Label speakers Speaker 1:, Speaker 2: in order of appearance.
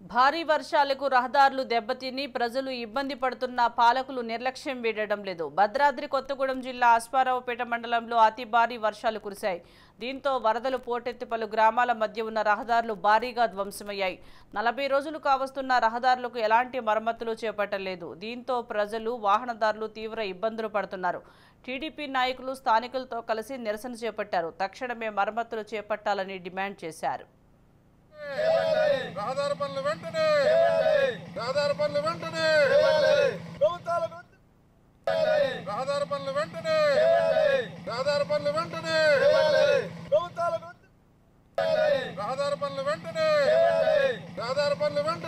Speaker 1: భారీ వర్షాలకు రహదారులు దెబ్బతిని ప్రజలు ఇబ్బంది పడుతున్న పాలకులు నిర్లక్ష్యం వీడడం లేదు భద్రాద్రి కొత్తగూడెం జిల్లా అశ్వారావుపేట మండలంలో అతి భారీ వర్షాలు కురిశాయి దీంతో వరదలు పోటెత్తి పలు గ్రామాల మధ్య ఉన్న రహదారులు భారీగా ధ్వంసమయ్యాయి నలభై రోజులు కావస్తున్న రహదారులకు ఎలాంటి మరమ్మతులు చేపట్టలేదు దీంతో ప్రజలు వాహనదారులు తీవ్ర ఇబ్బందులు పడుతున్నారు టీడీపీ నాయకులు స్థానికులతో కలిసి నిరసన చేపట్టారు తక్షణమే మరమ్మతులు చేపట్టాలని డిమాండ్ చేశారు
Speaker 2: రహదారి పనులు వెంటనే రహదారి పనులు వెంటనే రహదారి పనులు వెంటనే రహదారి పనులు వెంటనే రహదారి పనులు వెంటనే రహదారి పనులు వెంటనే